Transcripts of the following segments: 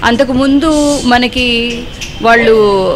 అంతకుముందు మనకి వాళ్ళు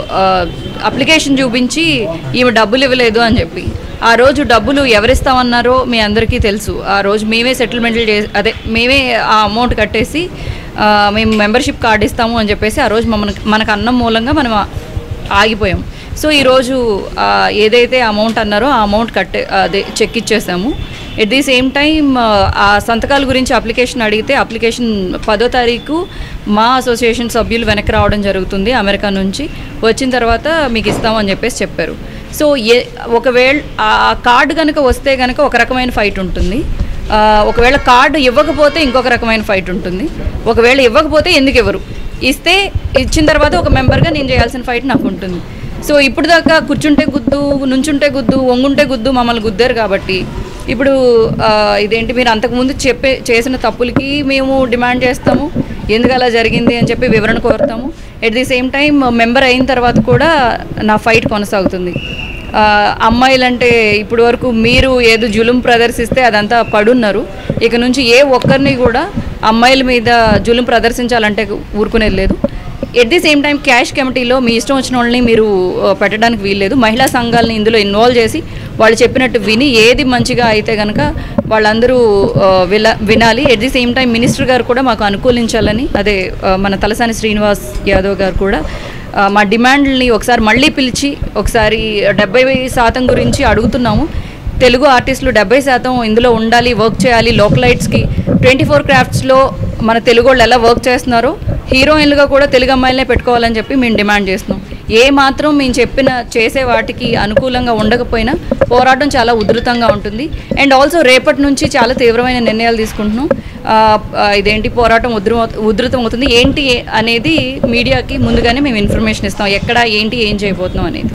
అప్లికేషన్ చూపించి ఈమె డబ్బులు ఇవ్వలేదు అని చెప్పి ఆ రోజు డబ్బులు ఎవరిస్తామన్నారో మీ అందరికీ తెలుసు ఆ రోజు మేమే సెటిల్మెంట్లు చే అదే మేమే ఆ అమౌంట్ కట్టేసి ఆ, మేము మెంబర్షిప్ కార్డు ఇస్తాము అని చెప్పేసి ఆ రోజు మన మనకు అన్నం మూలంగా మనం ఆగిపోయాం సో ఈరోజు ఆ, ఏదైతే అమౌంట్ అన్నారో ఆ అమౌంట్ కట్టే అదే చెక్ ఇచ్చేసాము ఎట్ ది సేమ్ టైం ఆ సంతకాల గురించి అప్లికేషన్ అడిగితే అప్లికేషన్ పదో తారీఖు మా అసోసియేషన్ సభ్యులు వెనక్కి రావడం జరుగుతుంది అమెరికా నుంచి వచ్చిన తర్వాత మీకు ఇస్తామని చెప్పేసి చెప్పారు సో ఏ ఒకవేళ ఆ కార్డు కనుక వస్తే కనుక ఒక రకమైన ఫైట్ ఉంటుంది ఆ, ఒకవేళ కార్డు ఇవ్వకపోతే ఇంకొక రకమైన ఫైట్ ఉంటుంది ఒకవేళ ఇవ్వకపోతే ఎందుకు ఇవ్వరు ఇస్తే ఇచ్చిన తర్వాత ఒక మెంబర్గా నేను చేయాల్సిన ఫైట్ నాకు ఉంటుంది సో ఇప్పుడు దాకా కూర్చుంటే గుద్దు నుంచుంటే గుద్దు వంగుంటే గుద్దు మమ్మల్ని గుద్దారు కాబట్టి ఇప్పుడు ఆ, ఇదేంటి మీరు అంతకుముందు చెప్పే చేసిన తప్పులకి మేము డిమాండ్ చేస్తాము ఎందుకు అలా జరిగింది అని చెప్పి వివరణ కోరుతాము at the same time member అయిన తర్వాత కూడా నా ఫైట్ కొనసాగుతుంది ఆ, అమ్మాయిలంటే ఇప్పుడు వరకు మీరు ఏదో జులుం ప్రదర్శిస్తే అదంతా పడున్నారు ఇక నుంచి ఏ ఒక్కరిని కూడా అమ్మాయిల మీద జులుం ప్రదర్శించాలంటే ఊరుకునేది లేదు at the same time cash కమిటీలో మీ ఇష్టం వచ్చిన వాళ్ళని మీరు ఆ, పెట్టడానికి వీల్లేదు మహిళా సంఘాలని ఇందులో ఇన్వాల్వ్ చేసి వాళ్ళు చెప్పినట్టు విని ఏది మంచిగా అయితే కనుక వాళ్ళందరూ ఆ, విల వినాలి at the same time minister garu కూడా మాకు అనుకూలించాలని అదే ఆ, మన తలసాని శ్రీనివాస్ యాదవ్ గారు కూడా ఆ, మా డిమాండ్ని ఒకసారి మళ్ళీ పిలిచి ఒకసారి డెబ్బై శాతం గురించి అడుగుతున్నాము తెలుగు ఆర్టిస్టులు డెబ్బై శాతం ఇందులో ఉండాలి వర్క్ చేయాలి లోకలైట్స్కి ట్వంటీ ఫోర్ క్రాఫ్ట్స్లో మన తెలుగు వాళ్ళు ఎలా వర్క్ చేస్తున్నారో హీరోయిన్లుగా కూడా తెలుగు అమ్మాయిలనే పెట్టుకోవాలని చెప్పి మేము డిమాండ్ చేస్తున్నాం ఏ మాత్రం మేము చెప్పిన చేసే వాటికి అనుకూలంగా ఉండకపోయినా పోరాటం చాలా ఉధృతంగా ఉంటుంది అండ్ ఆల్సో రేపటి నుంచి చాలా తీవ్రమైన నిర్ణయాలు తీసుకుంటున్నాం ఆ, ఆ, ఇదేంటి పోరాటం ఉధృ ఉధృతం అవుతుంది ఏంటి అనేది మీడియాకి ముందుగానే మేము ఇన్ఫర్మేషన్ ఇస్తాం ఎక్కడ ఏంటి ఏం చేయబోతున్నాం అనేది